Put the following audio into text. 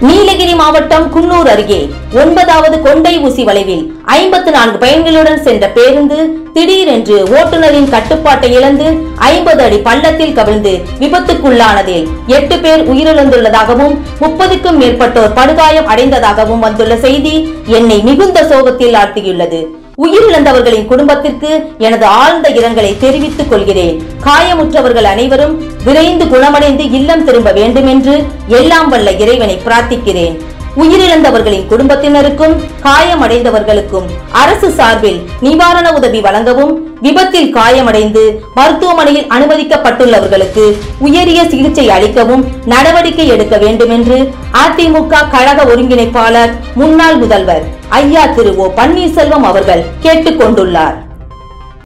நீலகிரி மாவட்டம் குன்னூர் அருகே ஒன்பதாவது கொண்டை ஊசி வளைவில் ஐம்பத்து நான்கு பயணிகளுடன் சென்ற பேருந்து திடீரென்று ஓட்டுநரின் கட்டுப்பாட்டை இழந்து ஐம்பது அடி பள்ளத்தில் கவிழ்ந்து விபத்துக்குள்ளானதில் எட்டு பேர் உயிரிழந்துள்ளதாகவும் முப்பதுக்கும் மேற்பட்டோர் படுகாயம் அடைந்ததாகவும் வந்துள்ள செய்தி என்னை மிகுந்த சோகத்தில் ஆழ்த்தியுள்ளது உயிரிழந்தவர்களின் குடும்பத்திற்கு எனது ஆழ்ந்த இரங்கலை தெரிவித்துக் கொள்கிறேன் காயமுற்றவர்கள் அனைவரும் விரைந்து குணமடைந்து இல்லம் திரும்ப வேண்டும் என்று எல்லாம் வல்ல இறைவனை பிரார்த்திக்கிறேன் உயிரிழந்தவர்களின் குடும்பத்தினருக்கும் காயமடைந்தவர்களுக்கும் அரசு சார்பில் நிவாரண உதவி வழங்கவும் விபத்தில் காயமடைந்து மருத்துவமனையில் அனுமதிக்கப்பட்டுள்ளவர்களுக்கு உயரிய சிகிச்சை அளிக்கவும் நடவடிக்கை எடுக்க வேண்டும் என்று அதிமுக கழக ஒருங்கிணைப்பாளர் முன்னாள் முதல்வர் ஐயா திரு ஓ பன்னீர்செல்வம் அவர்கள் கேட்டுக் கொண்டுள்ளார்